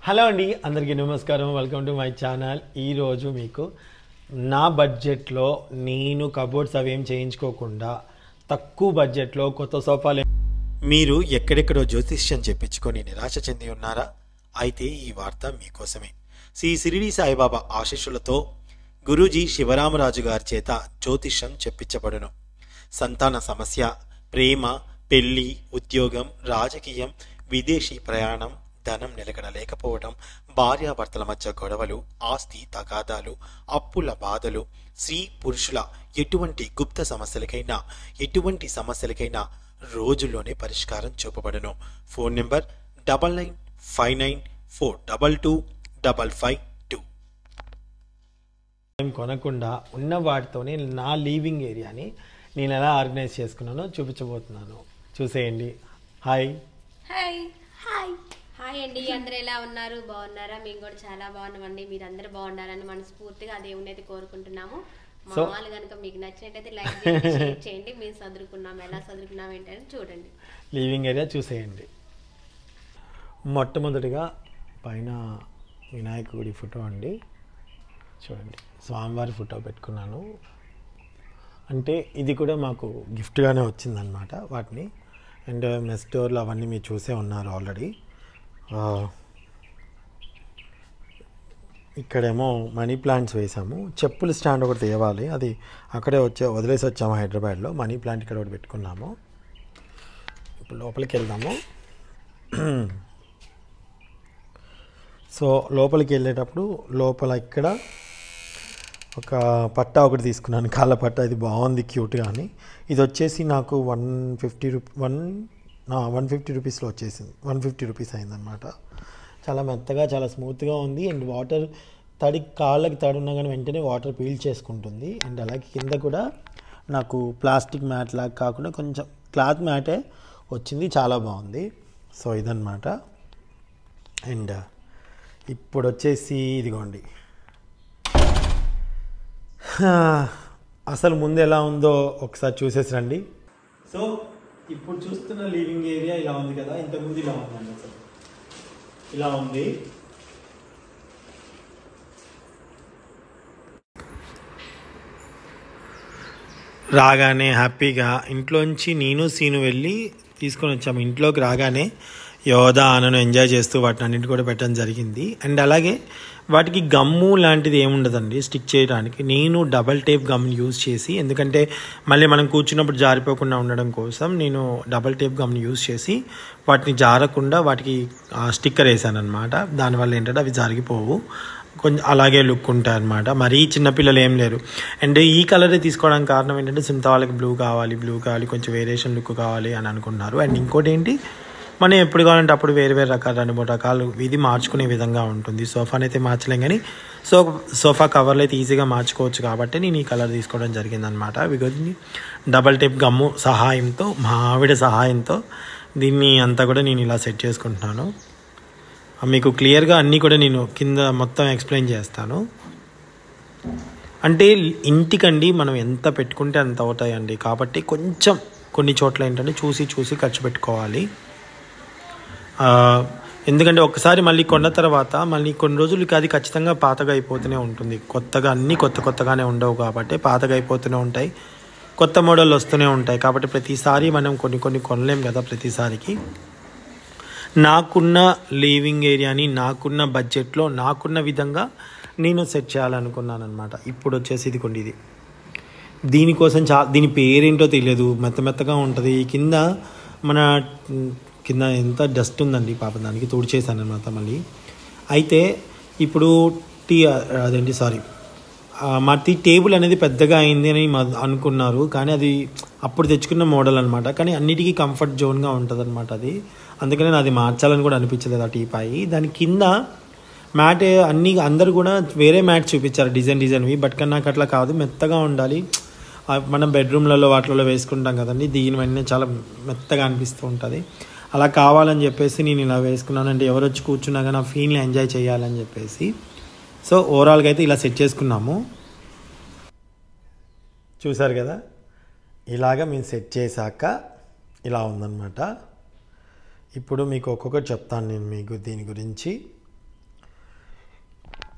hello అండి అందరికీ నమస్కారం వెల్కమ్ టు మై ఛానల్ ఈరోజు మీకు నా బడ్జెట్లో నేను కబోర్డ్స్ అవేం చేయించుకోకుండా తక్కువ బడ్జెట్లో కొత్త సోఫాలు మీరు ఎక్కడెక్కడో జ్యోతిష్యం చెప్పించుకొని నిరాశ చెంది ఉన్నారా అయితే ఈ వార్త మీకోసమే శ్రీ సిరిడి సాయిబాబా ఆశీస్సులతో గురూజీ శివరామరాజు గారి చేత జ్యోతిష్యం చెప్పించబడును సంతాన సమస్య ప్రేమ పెళ్లి ఉద్యోగం రాజకీయం విదేశీ ప్రయాణం ధనం నిలకడ లేకపోవడం భార్యాభర్తల మధ్య గొడవలు ఆస్తి తగాదాలు అప్పుల బాధలు స్త్రీ పురుషుల ఎటువంటి గుప్త సమస్యలకైనా ఎటువంటి సమస్యలకైనా రోజుల్లోనే పరిష్కారం చూపబడును phone number double nine five nine four double two double five two ఏం కొనకుండా ఉన్న వాటితోనే నా లీవింగ్ ఏరియాని నేను ఎలా ఆర్గనైజ్ చేసుకున్నానో చూపించబోతున్నాను చూసేయండి హాయ్ హాయ్ హాయ్ హాయ్ అండి అందరూ ఎలా ఉన్నారు బాగున్నారా మేము కూడా చాలా బాగున్నామండి మీరు అందరూ బాగున్నారని మనస్ఫూర్తిగా దేవుని అయితే కోరుకుంటున్నాము మా So- వాళ్ళు కనుక మీకు నచ్చినట్టయితే లైక్ చేయండి షేర్ చేయండి మేము చదువుకున్నాం ఎలా చదువుకున్నాం ఏంటని చూడండి లీవింగ్ ఏరియా చూసేయండి మొట్టమొదటిగా పైన వినాయకుడి ఫోటో అండి చూడండి స్వామివారి ఫోటో పెట్టుకున్నాను అంటే ఇది కూడా మాకు గిఫ్ట్గానే వచ్చిందనమాట వాటిని అండ్ మెస్ డోర్లు అవన్నీ మీరు చూసే ఉన్నారు ఆల్రెడీ ఇక్కడేమో మనీ ప్లాంట్స్ వేసాము చెప్పుల స్టాండ్ ఒకటి తేవాలి అది అక్కడే వచ్చే వదిలేసి వచ్చాము హైదరాబాద్లో మనీ ప్లాంట్ ఇక్కడ ఒకటి పెట్టుకున్నాము ఇప్పుడు లోపలికి వెళ్దాము సో లోపలికి వెళ్ళేటప్పుడు లోపల ఇక్కడ ఒక పట్టా ఒకటి తీసుకున్నాను కాళ్ళ పట్టా ఇది బాగుంది క్యూట్ కానీ ఇది వచ్చేసి నాకు one fifty rupee one one fifty రూపీస్లో వచ్చేసింది వన్ ఫిఫ్టీ రూపీస్ అయిందనమాట చాలా మెత్తగా చాలా స్మూత్గా ఉంది అండ్ వాటర్ తడి కాళ్ళకి తడి ఉన్నా కానీ వెంటనే వాటర్ పీల్ చేసుకుంటుంది అండ్ అలాగే కింద కూడా నాకు ప్లాస్టిక్ మ్యాట్ లాగా కాకుండా కొంచెం క్లాత్ మ్యాటే వచ్చింది చాలా బాగుంది సో ఇదన్నమాట అండ్ ఇప్పుడు వచ్చేసి ఇదిగోండి హా, అసలు ముందు ఎలా ఉందో ఒకసారి చూసేసి రండి సో ఇప్పుడు చూస్తున్న లివింగ్ ఏరియా ఇలా ఉంది కదా ఇంతకుముందు ఇలా ఉందండి అసలు ఇలా ఉంది రాగానే హ్యాపీగా ఇంట్లోంచి నేను సీను వెళ్ళి తీసుకొని వచ్చాము ఇంట్లోకి రాగానే యోధా ఆనను ఎంజాయ్ చేస్తూ వాటిని అన్నింటి కూడా పెట్టడం జరిగింది అండ్ అలాగే వాటికి గమ్ము లాంటిది ఏముండదండి స్టిక్ చేయడానికి నేను డబల్ టేప్ గమ్ యూజ్ చేసి ఎందుకంటే మళ్ళీ మనం కూర్చున్నప్పుడు జారిపోకుండా ఉండడం కోసం నేను డబల్ టేప్ గమ్ని యూజ్ చేసి వాటిని జారకుండా వాటికి స్టిక్కర్ వేసాను అనమాట దానివల్ల ఏంటంటే అవి జారిపోవు కొంచెం అలాగే లుక్ ఉంటాయి అనమాట మరీ చిన్నపిల్లలు ఏం లేరు అండ్ ఈ కలరే తీసుకోవడానికి కారణం ఏంటంటే సింత వాళ్ళకి బ్లూ కావాలి బ్లూ కావాలి కొంచెం వేరియేషన్ లుక్ కావాలి అని అనుకుంటున్నారు అండ్ ఇంకోటి ఏంటి మనం ఎప్పుడు కావాలంటే అప్పుడు వేరు వేరు రకాలు రెండు మూడు రకాలు ఇది మార్చుకునే విధంగా ఉంటుంది సోఫాని అయితే మార్చలేం కానీ సో సోఫా కవర్లు అయితే ఈజీగా మార్చుకోవచ్చు కాబట్టి నేను ఈ కలర్ తీసుకోవడం జరిగిందనమాట బికాజ్ డబల్ టేప్ గమ్ము సహాయంతో మా ఆవిడ సహాయంతో దీన్ని అంతా కూడా నేను ఇలా సెట్ చేసుకుంటున్నాను మీకు క్లియర్గా అన్నీ కూడా నేను కింద మొత్తం ఎక్స్ప్లెయిన్ చేస్తాను అంటే ఇంటికండి మనం ఎంత పెట్టుకుంటే అంత అవుతాయండి కాబట్టి కొంచెం కొన్ని చోట్ల ఏంటంటే చూసి చూసి ఖర్చు పెట్టుకోవాలి ఆ, ఎందుకంటే ఒకసారి మళ్ళీ కొన్న తర్వాత మళ్ళీ కొన్ని రోజులకి అది ఖచ్చితంగా పాతగా అయిపోతూనే ఉంటుంది కొత్తగా అన్నీ కొత్త కొత్తగానే ఉండవు కాబట్టి పాతగా అయిపోతూనే ఉంటాయి కొత్త మోడల్ వస్తూనే ఉంటాయి కాబట్టి ప్రతిసారి మనం కొన్ని కొన్ని కొనలేం కదా ప్రతిసారికి నాకున్న లివింగ్ ఏరియాని నాకున్న బడ్జెట్లో నాకున్న విధంగా నేను సెట్ చేయాలనుకున్నాను అనమాట ఇప్పుడు వచ్చేసి ఇది కొన్ని ఇది దీనికోసం చా దీని పేరేంటో తెలియదు మెత్త మెత్తగా ఉంటుంది కింద మన మ్, కింద ఎంత డస్ట్ ఉందండి పాపం దానికి తుడిచేసాను అనమాట మళ్ళీ అయితే ఇప్పుడు టీ అదేంటి సారీ మతి టేబుల్ అనేది పెద్దగా అయింది అని మ- అనుకున్నారు కానీ అది అప్పుడు తెచ్చుకున్న మోడల్ అనమాట కానీ అన్నిటికీ కంఫర్ట్ జోన్గా ఉంటుంది అనమాట అది అందుకని నాకు అది మార్చాలని కూడా అనిపించలేదు ఆ టీపాయి దాని కింద మ్యాట్ అన్ని అందరు కూడా వేరే మ్యాట్ చూపించారు డిజైన్ డిజైన్వి బట్ కానీ నాకు అట్లా కాదు మెత్తగా ఉండాలి ఆ మనం బెడ్రూమ్లలో వాటిలలో వేసుకుంటాం కదండి దీని వెంటనే చాలా మెత్తగా అనిపిస్తూ ఉంటుంది అలా కావాలని చెప్పేసి నేను ఇలా వేసుకున్నానంటే ఎవరు వచ్చి కూర్చున్నా కానీ ఆ ఫీల్ని ఎంజాయ్ చేయాలని చెప్పేసి సో ఓవరాల్గా అయితే ఇలా సెట్ చేసుకున్నాము చూసారు కదా ఇలాగ మేము సెట్ చేశాక ఇలా ఉందన్నమాట ఇప్పుడు మీకు ఒక్కొక్కటి చెప్తాను నేను మీకు దీని గురించి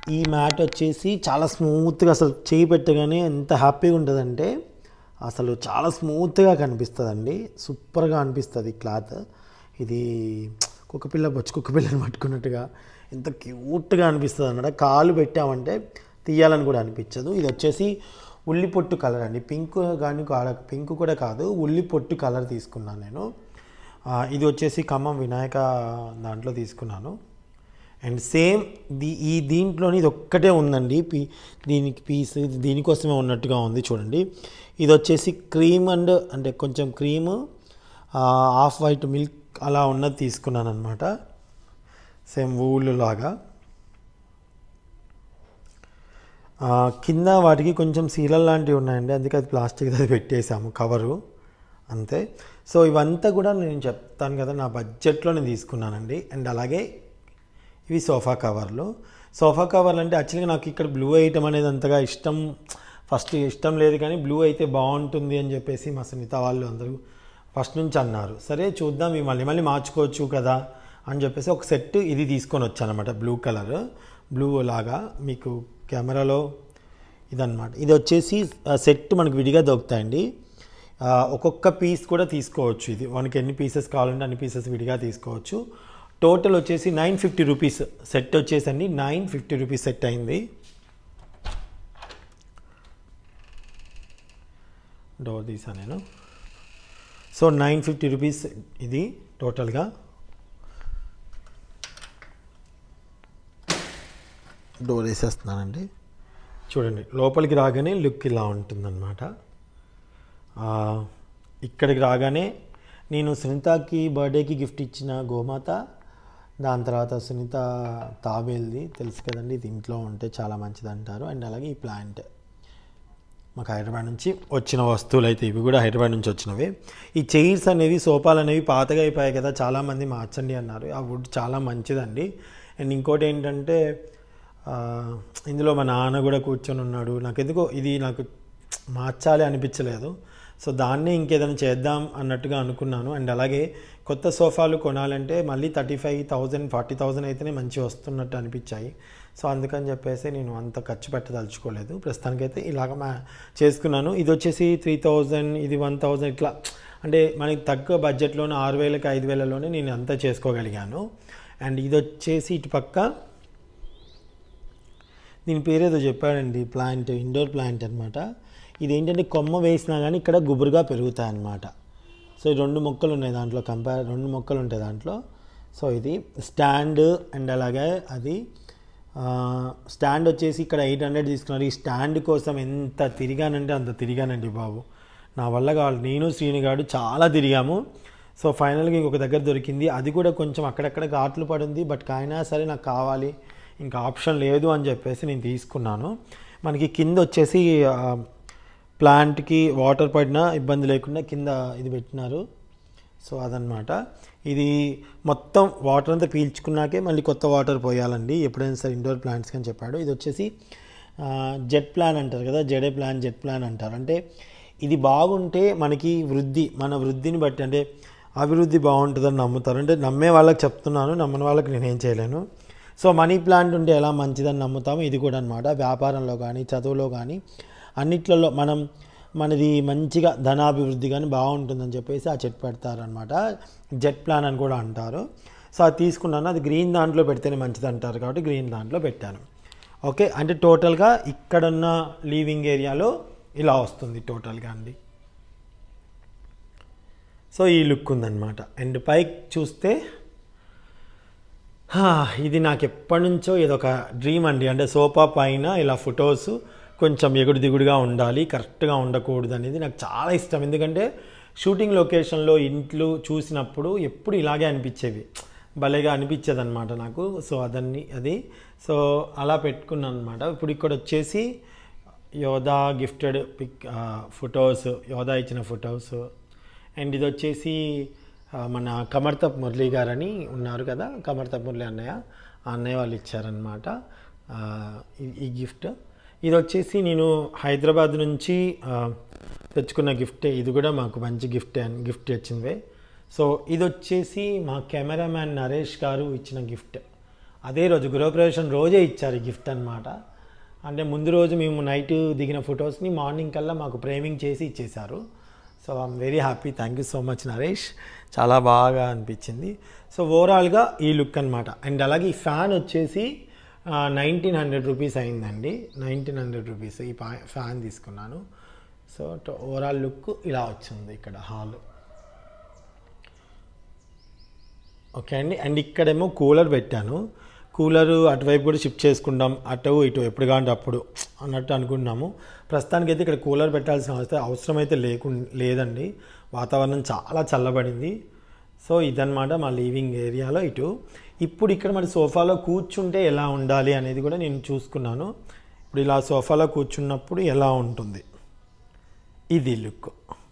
ఈ మ్యాట్ వచ్చేసి చాలా స్మూత్గా అసలు చేయి పెట్టగానే ఎంత హ్యాపీగా ఉంటుందంటే అసలు చాలా స్మూత్గా కనిపిస్తుందండి సూపర్గా అనిపిస్తుంది ఈ క్లాత్ ఇది కుక్కపిల్ల బొచ్చు కుక్కపిల్లని పట్టుకున్నట్టుగా ఎంత క్యూట్గా అనిపిస్తుంది అన్నమాట కాలు పెట్టామంటే తీయాలని కూడా అనిపించదు ఇది వచ్చేసి ఉల్లి పొట్టు కలర్ అండి పింక్ కానీ కాడ- పింక్ కూడా కాదు ఉల్లి పొట్టు కలర్ తీసుకున్నాను నేను ఆ, ఇది వచ్చేసి ఖమ్మం వినాయక దాంట్లో తీసుకున్నాను అండ్ సేమ్ దీ ఈ దీంట్లోని ఇది ఒక్కటే ఉందండి పీ దీనికి పీస్ ఇది దీనికోసమే ఉన్నట్టుగా ఉంది చూడండి ఇది వచ్చేసి క్రీమ్ అండ్ అంటే కొంచెం క్రీమ్ ఆఫ్ వైట్ మిల్క్ అలా ఉన్నది తీసుకున్నాను అనమాట సేమ్ ఊళ్ళు లాగా ఆ, కింద వాటికి కొంచెం సీలల్ లాంటివి ఉన్నాయండి అందుకే అది ప్లాస్టిక్ అది పెట్టేసాము కవరు అంతే సో ఇవంతా కూడా నేను చెప్తాను కదా నా బడ్జెట్లో నేను తీసుకున్నానండి అండ్ అలాగే ఇవి సోఫా కవర్లు సోఫా కవర్లు అంటే యాక్చువల్గా నాకు ఇక్కడ బ్లూ వేయటం అనేది అంతగా ఇష్టం ఫస్ట్ ఇష్టం లేదు కానీ బ్లూ అయితే బాగుంటుంది అని చెప్పేసి మా సునీత వాళ్ళు అందరూ ఫస్ట్ నుంచి అన్నారు సరే చూద్దాం ఇవి మళ్ళీ మళ్ళీ మార్చుకోవచ్చు కదా అని చెప్పేసి ఒక సెట్ ఇది తీసుకొని వచ్చానమాట బ్లూ కలర్ బ్లూ లాగా మీకు కెమెరాలో ఇదన్నమాట ఇది వచ్చేసి సెట్ మనకు విడిగా దొరుకుతాయండి ఆ, ఒక్కొక్క పీస్ కూడా తీసుకోవచ్చు ఇది మనకి ఎన్ని పీసెస్ కావాలంటే అన్ని పీసెస్ విడిగా తీసుకోవచ్చు టోటల్ వచ్చేసి నైన్ ఫిఫ్టీ రూపీస్ సెట్ వచ్చేసి అండి నైన్ ఫిఫ్టీ రూపీస్ సెట్ అయింది డోర్ తీసా నేను సో నైన్ ఫిఫ్టీ రూపీస్ ఇది టోటల్గా డోర్ వేసేస్తున్నానండి చూడండి లోపలికి రాగానే లుక్ ఇలా ఉంటుందన్నమాట ఆ, ఇక్కడికి రాగానే నేను సునీతకి బర్త్డేకి గిఫ్ట్ ఇచ్చిన గోమాత దాని తర్వాత సునీత తాబేల్ది తెలుసు కదండి ఇది ఇంట్లో ఉంటే చాలా మంచిది అంటారు అండ్ అలాగే ఈ ప్లాంట్ మాకు హైదరాబాద్ నుంచి వచ్చిన వస్తువులు అయితే ఇవి కూడా హైదరాబాద్ నుంచి వచ్చినవి ఈ చైర్స్ అనేవి సోఫాలు అనేవి పాతగా అయిపోయాయి కదా చాలామంది మార్చండి అన్నారు ఆ వుడ్ చాలా మంచిదండి అండ్ ఇంకోటి ఏంటంటే ఆ, ఇందులో మా నాన్న కూడా కూర్చొని ఉన్నాడు నాకు ఎందుకో ఇది నాకు మార్చాలి అనిపించలేదు సో దాన్నే ఇంకేదైనా చేద్దాం అన్నట్టుగా అనుకున్నాను అండ్ అలాగే కొత్త సోఫాలు కొనాలంటే మళ్ళీ thirty five thousand forty thousand అయితేనే మంచి వస్తున్నట్టు అనిపించాయి సో అందుకని చెప్పేసి నేను అంత ఖర్చు పెట్టదలుచుకోలేదు ప్రస్తుతానికైతే ఇలాగ మా చేసుకున్నాను ఇది వచ్చేసి త్రీ థౌజండ్ ఇది వన్ థౌజండ్ ఇట్లా అంటే మనకి తక్కువ బడ్జెట్లోనే ఆరు వేలకి ఐదు వేలలోనే నేను అంతా చేసుకోగలిగాను అండ్ ఇది వచ్చేసి ఇటు పక్క దీని పేరేదో చెప్పాడండి ప్లాంట్ ఇండోర్ ప్లాంట్ అనమాట ఇది ఏంటంటే కొమ్మ వేసినా కానీ ఇక్కడ గుబురుగా పెరుగుతాయి అన్నమాట సో ఈ రెండు మొక్కలు ఉన్నాయి దాంట్లో కంపేర్ రెండు మొక్కలు ఉంటాయి దాంట్లో సో ఇది స్టాండ్ అండ్ అలాగే అది ఆ, స్టాండ్ వచ్చేసి ఇక్కడ ఎయిట్ హండ్రెడ్ తీసుకున్నారు ఈ స్టాండ్ కోసం ఎంత తిరిగానంటే అంత తిరిగానండి బాబు నా వల్ల కావాలి నేను శ్రీనిగాడు చాలా తిరిగాము సో ఫైనల్గా ఇంకొక దగ్గర దొరికింది అది కూడా కొంచెం అక్కడక్కడ ఘాట్లు పడింది బట్ అయినా సరే నాకు కావాలి ఇంకా ఆప్షన్ లేదు అని చెప్పేసి నేను తీసుకున్నాను మనకి కింద వచ్చేసి ఆ, ప్లాంట్కి వాటర్ పడినా ఇబ్బంది లేకుండా కింద ఇది పెట్టినారు సో అదనమాట ఇది మొత్తం వాటర్ అంతా పీల్చుకున్నాకే మళ్ళీ కొత్త వాటర్ పోయాలండి ఎప్పుడైనా సరే ఇండోర్ ప్లాంట్స్ అని చెప్పాడు ఇది వచ్చేసి ఆ, జెట్ ప్లాన్ అంటారు కదా జడే ప్లాన్ జెట్ ప్లాన్ అంటారు అంటే ఇది బాగుంటే మనకి వృద్ధి మన వృద్ధిని బట్టి అంటే అభివృద్ధి బాగుంటుందని నమ్ముతారు అంటే నమ్మే వాళ్ళకి చెప్తున్నాను నమ్మని వాళ్ళకి నేనేం చేయలేను సో మనీ ప్లాంట్ ఉంటే ఎలా మంచిదని నమ్ముతాము ఇది కూడా అనమాట వ్యాపారంలో కానీ చదువులో కానీ అన్నిట్లలో మనం మనది మంచిగా ధనాభివృద్ధి కానీ బాగుంటుందని చెప్పేసి ఆ చెట్టు పెడతారనమాట జెట్ ప్లాన్ అని కూడా అంటారు సో అది తీసుకున్నాను అది గ్రీన్ దాంట్లో పెడితేనే మంచిది అంటారు కాబట్టి గ్రీన్ దాంట్లో పెట్టాను ఓకే అంటే టోటల్గా ఇక్కడున్న లీవింగ్ ఏరియాలో ఇలా వస్తుంది టోటల్గా అండి సో ఈ లుక్ ఉందన్నమాట అండ్ పైకి చూస్తే హా, ఇది నాకు ఎప్పటి నుంచో ఇదొక డ్రీమ్ అండి అంటే సోఫా పైన ఇలా ఫొటోస్ కొంచెం ఎగుడు దిగుడుగా ఉండాలి కరెక్ట్గా ఉండకూడదు అనేది నాకు చాలా ఇష్టం ఎందుకంటే షూటింగ్ లొకేషన్లో ఇంట్లు చూసినప్పుడు ఎప్పుడు ఇలాగే అనిపించేవి భలేగా అనిపించేది అనమాట నాకు సో అదన్ని అది సో అలా పెట్టుకున్నాను అనమాట ఇప్పుడు ఇక్కడ వచ్చేసి యోధా గిఫ్టెడ్ పిక్ ఫొటోస్ యోధా ఇచ్చిన ఫొటోస్ అండ్ ఇది వచ్చేసి ఆ, మన కమర్తప్ మురళి గారని ఉన్నారు కదా కమర్తప్ మురళి అన్నయ్య ఆ అన్నయ్య వాళ్ళు ఇచ్చారనమాట ఆ, ఈ- ఈ గిఫ్ట్ ఇది వచ్చేసి నేను హైదరాబాద్ నుంచి ఆ, తెచ్చుకున్న గిఫ్టే ఇది కూడా మాకు మంచి గిఫ్ట్ అని గిఫ్ట్ వచ్చింది సో ఇది వచ్చేసి మా కెమెరామ్యాన్ నరేష్ గారు ఇచ్చిన గిఫ్ట్ అదే రోజు గృహప్రవేశం రోజే ఇచ్చారు ఈ గిఫ్ట్ అనమాట అంటే ముందు రోజు మేము నైట్ దిగిన ఫొటోస్ని మార్నింగ్ కల్లా మాకు ఫ్రేమింగ్ చేసి ఇచ్చేశారు so I'm very happy thank you so much Naresh చాలా బాగా అనిపించింది సో ఓవరాల్గా ఈ లుక్ అనమాట అండ్ అలాగే ఈ ఫ్యాన్ వచ్చేసి నైన్టీన్ హండ్రెడ్ రూపీస్ అయిందండి నైన్టీన్ హండ్రెడ్ రూపీస్ ఈ పా- ఫ్యాన్ తీసుకున్నాను సో ఓవరాల్ లుక్ ఇలా వచ్చింది ఇక్కడ హాల్ ఓకే అండి అండ్ ఇక్కడేమో కూలర్ పెట్టాను కూలర్ అటువైపు కూడా షిఫ్ట్ చేసుకుందాం అటు ఇటు ఎప్పుడు కాంటే అప్పుడు అన్నట్టు అనుకున్నాము ప్రస్తుతానికి అయితే ఇక్కడ కూలర్ పెట్టాల్సిన అవసరం అవసరం అయితే లేకు లేదండి వాతావరణం చాలా చల్లబడింది సో ఇదన్నమాట మా లివింగ్ ఏరియాలో ఇటు ఇప్పుడు ఇక్కడ మరి సోఫాలో కూర్చుంటే ఎలా ఉండాలి అనేది కూడా నేను చూసుకున్నాను ఇప్పుడు ఇలా సోఫాలో కూర్చున్నప్పుడు ఎలా ఉంటుంది ఇది లుక్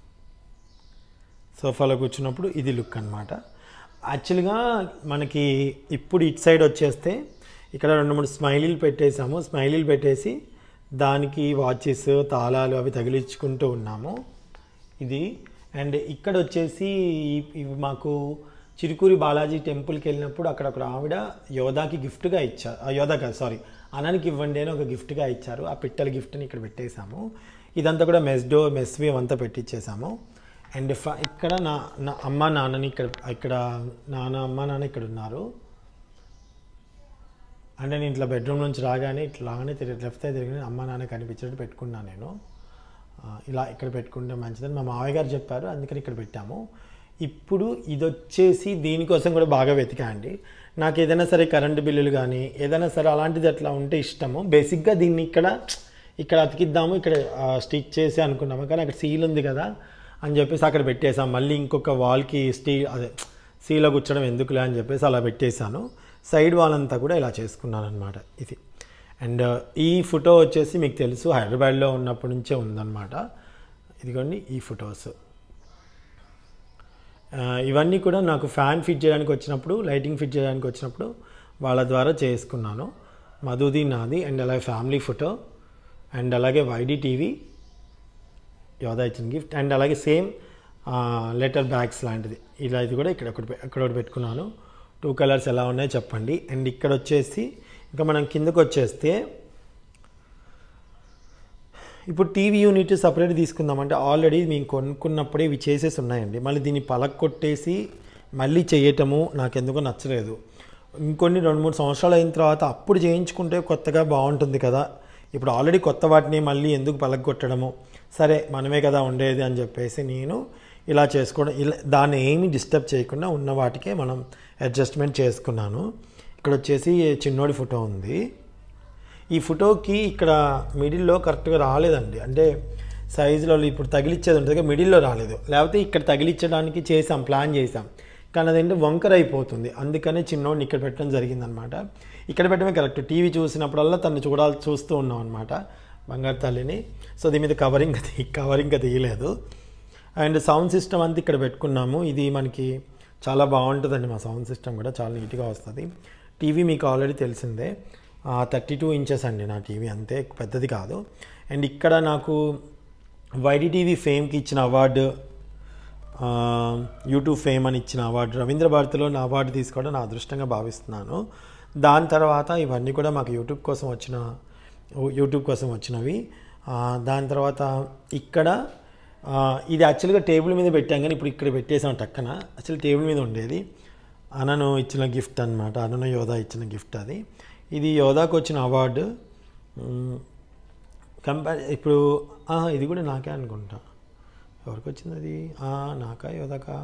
సోఫాలో కూర్చున్నప్పుడు ఇది లుక్ అనమాట యాక్చువల్గా మనకి ఇప్పుడు ఇటు సైడ్ వచ్చేస్తే ఇక్కడ రెండు మూడు స్మైలీలు పెట్టేసాము స్మైలీలు పెట్టేసి దానికి వాచెస్ తాళాలు అవి తగిలించుకుంటూ ఉన్నాము ఇది అండ్ ఇక్కడ వచ్చేసి ఈ- ఇవి మాకు చిరుకూరి బాలాజీ టెంపుల్కి వెళ్ళినప్పుడు అక్కడ ఒక ఆవిడ యోధాకి గిఫ్ట్గా ఇచ్చారు ఆ, యోధా కాదు సారీ అనానికి ఇవ్వండి అని ఒక గిఫ్ట్గా ఇచ్చారు ఆ పిట్టల గిఫ్ట్ని ఇక్కడ పెట్టేశాము ఇదంతా కూడా మెస్డో మెస్వి అంతా పెట్టించేసాము అండ్ ఫ- ఇక్కడ నా నా అమ్మ నాన్నని ఇక్కడ ఇక్కడ నాన్న అమ్మ నాన్న ఇక్కడ ఉన్నారు అంటే నేను ఇట్లా బెడ్రూమ్ నుంచి రాగానే ఇట్లాగానే తిరిగి లెఫ్ట్ సైడ్ తిరిగి అమ్మ నాన్న కనిపించేట్టు పెట్టుకున్నాను నేను ఆ, ఇలా ఇక్కడ పెట్టుకుంటే మంచిదని మా మావయ్య గారు చెప్పారు అందుకని ఇక్కడ పెట్టాము ఇప్పుడు ఇది వచ్చేసి దీనికోసం కూడా బాగా వెతికా అండి నాకు ఏదైనా సరే కరెంటు బిల్లులు కానీ ఏదైనా సరే అలాంటిది అట్లా ఉంటే ఇష్టము బేసిక్గా దీన్ని ఇక్కడ ఇక్కడ అతికిద్దాము ఇక్కడ స్టిచ్ చేసి అనుకున్నాము కానీ అక్కడ సీల్ ఉంది కదా అని చెప్పేసి అక్కడ పెట్టేసాం మళ్ళీ ఇంకొక వాల్కి స్టీల్ అదే సీలో కూర్చోడం ఎందుకులే అని చెప్పేసి అలా పెట్టేశాను సైడ్ వాల్ అంతా కూడా ఇలా చేసుకున్నాను అనమాట ఇది అండ్ ఈ ఫోటో వచ్చేసి మీకు తెలుసు హైదరాబాద్లో ఉన్నప్పటి నుంచే ఉందన్నమాట ఇదిగోండి ఈ ఫొటోస్ ఇవన్నీ కూడా నాకు ఫ్యాన్ ఫిట్ చేయడానికి వచ్చినప్పుడు లైటింగ్ ఫిట్ చేయడానికి వచ్చినప్పుడు వాళ్ళ ద్వారా చేసుకున్నాను మధుది నాది అండ్ అలాగే ఫ్యామిలీ ఫోటో అండ్ అలాగే వైడి టీవీ యోధా ఇచ్చిన గిఫ్ట్ అండ్ అలాగే సేమ్ లెటర్ బ్యాగ్స్ లాంటిది ఇలా ఇది కూడా ఇక్కడ ఒకటి పె- ఇక్కడ ఒకటి పెట్టుకున్నాను టూ కలర్స్ ఎలా ఉన్నాయో చెప్పండి అండ్ ఇక్కడ వచ్చేసి ఇంకా మనం కిందకు వచ్చేస్తే ఇప్పుడు టీవీ యూనిట్ సపరేట్ తీసుకుందామంటే ఆల్రెడీ మేము కొనుక్కున్నప్పుడే ఇవి చేసేసి ఉన్నాయండి మళ్ళీ దీన్ని పలక్ కొట్టేసి మళ్ళీ చేయటము నాకెందుకో నచ్చలేదు ఇంకొన్ని రెండు మూడు సంవత్సరాలు అయిన తర్వాత అప్పుడు చేయించుకుంటే కొత్తగా బాగుంటుంది కదా ఇప్పుడు ఆల్రెడీ కొత్త వాటిని మళ్ళీ ఎందుకు పలక్ కొట్టడము సరే మనమే కదా ఉండేది అని చెప్పేసి నేను ఇలా చేసుకోవడం ఇలా దాన్ని ఏమీ డిస్టర్బ్ చేయకుండా ఉన్న వాటికే మనం అడ్జస్ట్మెంట్ చేసుకున్నాను ఇక్కడ వచ్చేసి చిన్నోడి ఫోటో ఉంది ఈ ఫోటోకి ఇక్కడ మిడిల్లో కరెక్ట్గా రాలేదండి అంటే సైజులో ఇప్పుడు తగిలిచ్చేది ఉంటుంది కదా, మిడిల్లో రాలేదు లేకపోతే ఇక్కడ తగిలించడానికి చేసాం ప్లాన్ చేసాం కానీ అదేంటి వంకర అయిపోతుంది అందుకనే చిన్నోడిని ఇక్కడ పెట్టడం జరిగిందనమాట ఇక్కడ పెట్టడమే కరెక్ట్ టీవీ చూసినప్పుడల్లా తను చూడాలి చూస్తూ ఉన్నాం అనమాట బంగారు తల్లిని సో దీని మీద కవరింగ్ తీ కవరింగ్ తీయలేదు అండ్ సౌండ్ సిస్టమ్ అంతా ఇక్కడ పెట్టుకున్నాము ఇది మనకి చాలా బాగుంటుందండి మా సౌండ్ సిస్టమ్ కూడా చాలా నీట్గా వస్తుంది టీవీ మీకు ఆల్రెడీ తెలిసిందే థర్టీ టూ ఇంచెస్ అండి నా టీవీ అంతే పెద్దది కాదు అండ్ ఇక్కడ నాకు వైడి టీవీ ఫేమ్కి ఇచ్చిన అవార్డు ఆ, యూట్యూబ్ ఫేమ్ అని ఇచ్చిన అవార్డు రవీంద్ర భారతిలో నా అవార్డు తీసుకోవడం నా అదృష్టంగా భావిస్తున్నాను దాని తర్వాత ఇవన్నీ కూడా మాకు యూట్యూబ్ కోసం వచ్చిన యూట్యూబ్ కోసం వచ్చినవి ఆ, దాని తర్వాత ఇక్కడ ఆ, ఇది యాక్చువల్గా టేబుల్ మీద పెట్టాం కానీ ఇప్పుడు ఇక్కడ పెట్టేసాం టక్కన అసలు టేబుల్ మీద ఉండేది అనను ఇచ్చిన గిఫ్ట్ అనమాట అనను యోధా ఇచ్చిన గిఫ్ట్ అది ఇది యోధాకు వచ్చిన అవార్డు మ్, కంపేర్ ఇప్పుడు ఆ, ఇది కూడా నాకే అనుకుంటా ఎవరికి వచ్చింది అది ఆ, నాకా యోధాకా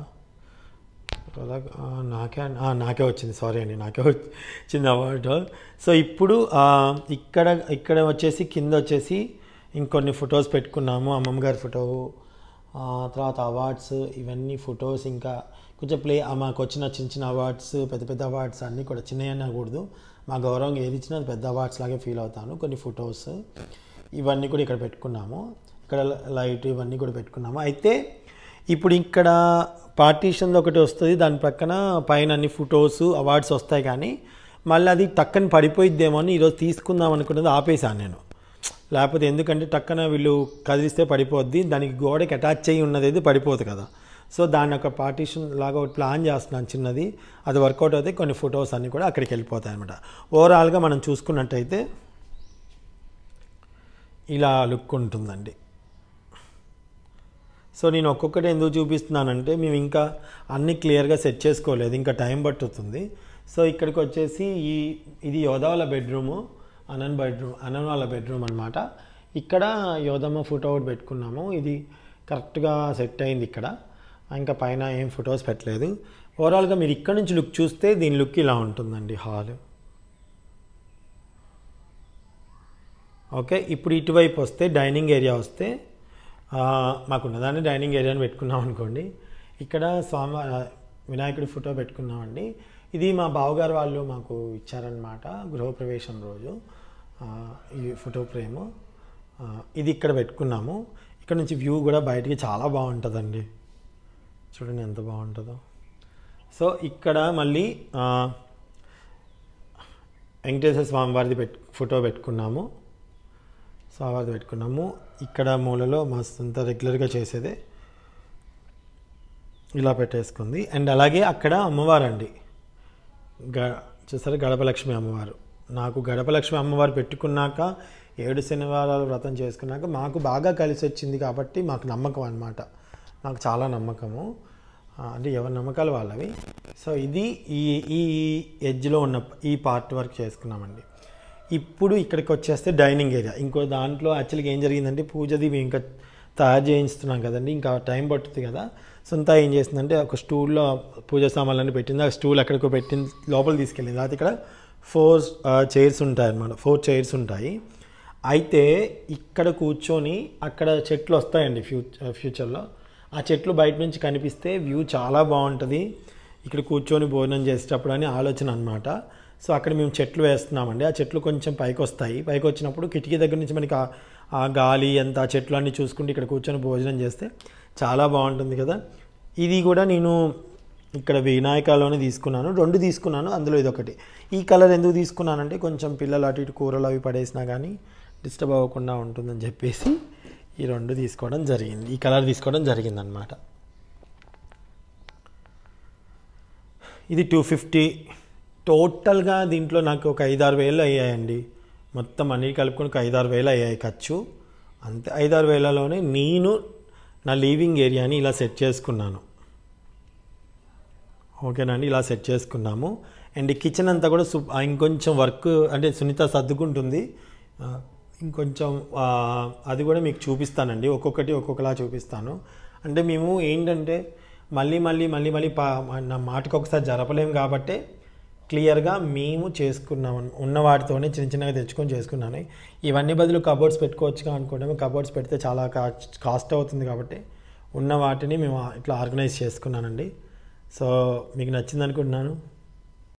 యోధాకా ఆ, నాకే అన్- ఆ, నాకే వచ్చింది సారీ అండి నాకే వచ్చింది అవార్డు సో ఇప్పుడు ఆ, ఇక్కడ ఇక్కడ వచ్చేసి కింద వచ్చేసి ఇంకొన్ని ఫొటోస్ పెట్టుకున్నాము అమ్మమ్మ గారి ఫోటో ఆ, తర్వాత అవార్డ్స్ ఇవన్నీ ఫొటోస్ ఇంకా కొంచెం ప్లే ఆ, మాకు వచ్చిన చిన్న చిన్న అవార్డ్స్ పెద్ద పెద్ద అవార్డ్స్ అన్నీ కూడా చిన్నవి అనకూడదు మా గౌరవం ఏది ఇచ్చినా అది పెద్ద అవార్డ్స్ లాగే ఫీల్ అవుతాను కొన్ని ఫొటోస్ ఇవన్నీ కూడా ఇక్కడ పెట్టుకున్నాము ఇక్కడ లైట్ ఇవన్నీ కూడా పెట్టుకున్నాము అయితే ఇప్పుడు ఇక్కడ పార్టీషన్ ఒకటి వస్తుంది దాని పక్కన పైన అన్ని ఫొటోస్ అవార్డ్స్ వస్తాయి కానీ మళ్ళీ అది టక్కని పడిపోయిద్దేమో అని ఈరోజు తీసుకుందాం అనుకున్నది ఆపేశాను నేను లేకపోతే ఎందుకంటే టక్కన వీళ్ళు కదిలిస్తే పడిపోద్ది దానికి గోడకి అటాచ్ అయ్యి ఉన్నది అయితే పడిపోదు కదా సో దాన్ని ఒక పార్టీషన్ లాగా ఒకటి ప్లాన్ చేస్తున్నాను చిన్నది అది వర్కౌట్ అయితే కొన్ని ఫొటోస్ అన్నీ కూడా అక్కడికి వెళ్ళిపోతాయి అనమాట ఓవరాల్గా మనం చూసుకున్నట్టయితే ఇలా లుక్ ఉంటుందండి సో నేను ఒక్కొక్కటి ఎందుకు చూపిస్తున్నానంటే మేము ఇంకా అన్ని క్లియర్గా సెట్ చేసుకోలేదు ఇంకా టైం పట్టుతుంది సో ఇక్కడికి వచ్చేసి ఈ ఇది యోధ వాళ్ళ బెడ్రూము అనంత్ బెడ్రూమ్ అనంత్ వాళ్ళ బెడ్రూమ్ అనమాట ఇక్కడ యోధమ్మ ఫోటో ఒకటి పెట్టుకున్నాము ఇది కరెక్ట్గా సెట్ అయింది ఇక్కడ ఇంకా పైన ఏం ఫొటోస్ పెట్టలేదు ఓవరాల్గా మీరు ఇక్కడ నుంచి లుక్ చూస్తే దీని లుక్ ఇలా ఉంటుందండి హాల్ ఓకే ఇప్పుడు ఇటువైపు వస్తే డైనింగ్ ఏరియా వస్తే ఆ, మాకున్నదాన్ని డైనింగ్ ఏరియాని పెట్టుకున్నాం అనుకోండి ఇక్కడ స్వామి ఆ, వినాయకుడి ఫోటో పెట్టుకున్నామండి ఇది మా బావగారు వాళ్ళు మాకు ఇచ్చారనమాట గృహప్రవేశం రోజు ఆ, ఈ ఫోటో ఫ్రేము ఆ, ఇది ఇక్కడ పెట్టుకున్నాము ఇక్కడ నుంచి వ్యూ కూడా బయటికి చాలా బాగుంటుందండి చూడండి ఎంత బాగుంటుందో సో ఇక్కడ మళ్ళీ ఆ, వెంకటేశ్వర స్వామి వారిది పెట్టు ఫోటో పెట్టుకున్నాము స్వామివారిది పెట్టుకున్నాము ఇక్కడ మూలలో మా సొంత రెగ్యులర్గా చేసేదే ఇలా పెట్టేసుకుంది అండ్ అలాగే అక్కడ అమ్మవారు అండి గ చూసారా గడపలక్ష్మి అమ్మవారు నాకు గడపలక్ష్మి అమ్మవారు పెట్టుకున్నాక ఏడు శనివారాలు వ్రతం చేసుకున్నాక మాకు బాగా కలిసి వచ్చింది కాబట్టి మాకు నమ్మకం అన్నమాట నాకు చాలా నమ్మకము ఆ, అంటే ఎవరి నమ్మకాలు వాళ్ళవి సో ఇది ఈ ఈ ఎడ్జ్లో ఉన్న ఈ పార్ట్ వర్క్ చేసుకున్నామండి ఇప్పుడు ఇక్కడికి వచ్చేస్తే డైనింగ్ ఏరియా ఇంకో దాంట్లో యాక్చువల్గా ఏం జరిగిందంటే పూజది మేము ఇంకా తయారు చేయిస్తున్నాం కదండి ఇంకా టైం పట్టుతుంది కదా సొంత ఏం చేసిందంటే ఒక స్టూల్లో పూజ సామాన్లన్నీ పెట్టింది ఆ స్టూల్ ఎక్కడికో పెట్టింది లోపల తీసుకెళ్ళింది తర్వాత ఇక్కడ ఫోర్ చైర్స్ ఉంటాయి అన్నమాట ఫోర్ చైర్స్ ఉంటాయి అయితే ఇక్కడ కూర్చొని అక్కడ చెట్లు వస్తాయండి ఫ్యూ ఫ్యూచర్లో ఆ చెట్లు బయట నుంచి కనిపిస్తే వ్యూ చాలా బాగుంటుంది ఇక్కడ కూర్చొని భోజనం చేసేటప్పుడు అని ఆలోచన అనమాట సో అక్కడ మేము చెట్లు వేస్తున్నామండి ఆ చెట్లు కొంచెం పైకి వస్తాయి పైకి వచ్చినప్పుడు కిటికీ దగ్గర నుంచి మనకి ఆ- ఆ గాలి అంత ఆ చెట్లు అన్నీ చూసుకుంటూ ఇక్కడ కూర్చొని భోజనం చేస్తే చాలా బాగుంటుంది కదా ఇది కూడా నేను ఇక్కడ వినాయకాలోనే తీసుకున్నాను రెండు తీసుకున్నాను అందులో ఇది ఒకటి ఈ కలర్ ఎందుకు తీసుకున్నానంటే కొంచెం పిల్లలు అటు ఇటు కూరలు అవి పడేసినా కానీ డిస్టర్బ్ అవ్వకుండా ఉంటుందని చెప్పేసి ఈ రెండు తీసుకోవడం జరిగింది ఈ కలర్ తీసుకోవడం జరిగింది అనమాట ఇది టూ ఫిఫ్టీ టోటల్గా దీంట్లో నాకు ఒక ఐదారు వేలు అయ్యాయండి మొత్తం అన్ని కలుపుకొని ఒక ఐదారు వేలు అయ్యాయి ఖర్చు అంతే ఐదారు వేలలోనే నేను నా లీవింగ్ ఏరియాని ఇలా సెట్ చేసుకున్నాను ఓకేనండి ఇలా సెట్ చేసుకున్నాము అండ్ కిచెన్ అంతా కూడా సు ఆ, ఇంకొంచెం వర్క్ అంటే సునీత సర్దుకుంటుంది ఆ, ఇంకొంచెం ఆ, అది కూడా మీకు చూపిస్తానండి ఒక్కొక్కటి ఒక్కొక్కలా చూపిస్తాను అంటే మేము ఏంటంటే మళ్ళీ మళ్ళీ మళ్ళీ మళ్ళీ పా నా మాటకు ఒకసారి జరపలేము కాబట్టి క్లియర్గా మేము చేసుకున్నాం ఉన్న వాటితోనే చిన్న చిన్నగా తెచ్చుకొని చేసుకున్నాను ఇవన్నీ బదులు కబోర్డ్స్ పెట్టుకోవచ్చుగా అనుకుంటాము కబోర్డ్స్ పెడితే చాలా కా- కాస్ట్ అవుతుంది కాబట్టి ఉన్న వాటిని మేము ఇట్లా ఆర్గనైజ్ చేసుకున్నానండి సో మీకు నచ్చింది అనుకుంటున్నాను